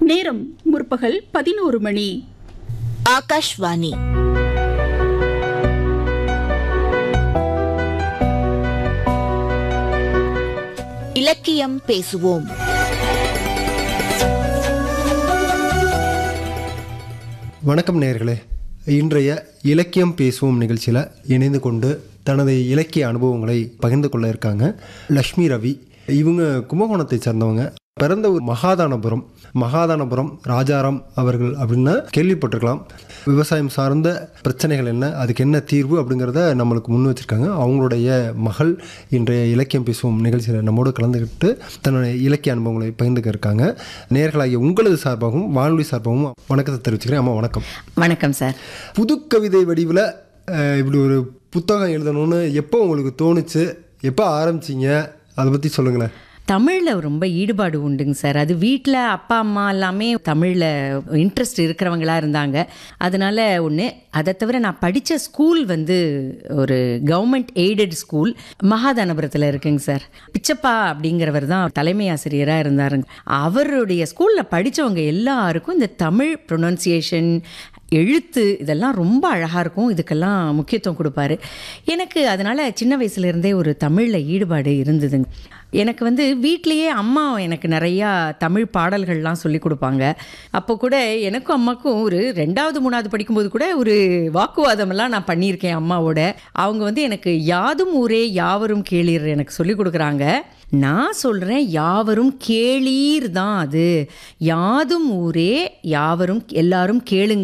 நேரம் முற்பகல் பதினோரு மணி ஆகாஷ்வாணி இலக்கியம் பேசுவோம் வணக்கம் நேயர்களே இன்றைய இலக்கியம் பேசுவோம் நிகழ்ச்சியில் இணைந்து கொண்டு தனது இலக்கிய அனுபவங்களை பகிர்ந்து கொள்ள இருக்காங்க லக்ஷ்மி ரவி இவங்க கும்பகோணத்தை சேர்ந்தவங்க பிறந்த ஒரு மகாதானபுரம் மகாதானபுரம் ராஜாராம் அவர்கள் அப்படின்னா கேள்விப்பட்டிருக்கலாம் விவசாயம் சார்ந்த பிரச்சனைகள் என்ன அதுக்கு என்ன தீர்வு அப்படிங்கிறத நம்மளுக்கு முன் வச்சிருக்காங்க அவங்களுடைய மகள் இன்றைய இலக்கியம் பேசுவோம் நிகழ்ச்சியில் நம்மோடு கலந்துக்கிட்டு தன்னுடைய இலக்கிய அனுபவங்களை பகிர்ந்துக்க இருக்காங்க நேர்களாகிய உங்களது சார்பாகவும் வானொலி சார்பாகவும் வணக்கத்தை தெரிவிச்சுக்கிறேன் அம்மா வணக்கம் வணக்கம் சார் புது கவிதை வடிவில் இப்படி ஒரு புத்தகம் எழுதணும்னு எப்போ உங்களுக்கு தோணுச்சு எப்போ ஆரம்பிச்சீங்க அதை பற்றி சொல்லுங்களேன் தமிழில் ரொம்ப ஈடுபாடு உண்டுங்க சார் அது வீட்டில் அப்பா அம்மா எல்லாமே தமிழில் இன்ட்ரெஸ்ட் இருக்கிறவங்களா இருந்தாங்க அதனால ஒன்று அதை தவிர நான் படித்த ஸ்கூல் வந்து ஒரு கவர்மெண்ட் எய்டட் ஸ்கூல் மகாதானபுரத்தில் இருக்குங்க சார் பிச்சப்பா அப்படிங்கிறவர் தான் தலைமை ஆசிரியராக இருந்தாருங்க அவருடைய ஸ்கூலில் படித்தவங்க எல்லாருக்கும் இந்த தமிழ் ப்ரொனன்சியேஷன் எழுத்து இதெல்லாம் ரொம்ப அழகாக இருக்கும் இதுக்கெல்லாம் முக்கியத்துவம் கொடுப்பாரு எனக்கு அதனால் சின்ன வயசுலேருந்தே ஒரு தமிழில் ஈடுபாடு இருந்ததுங்க எனக்கு வந்து வீட்லேயே அம்மா எனக்கு நிறையா தமிழ் பாடல்கள்லாம் சொல்லி கொடுப்பாங்க அப்போ கூட எனக்கும் அம்மாக்கும் ஒரு ரெண்டாவது மூணாவது படிக்கும்போது கூட ஒரு வாக்குவாதமெல்லாம் நான் பண்ணியிருக்கேன் அம்மாவோட அவங்க வந்து எனக்கு யாதும் ஊரே யாவரும் கேளீர் எனக்கு சொல்லி கொடுக்குறாங்க நான் சொல்கிறேன் யாவரும் கேளீர் தான் அது யாதும் ஊரே யாவரும் எல்லாரும் கேளுங்க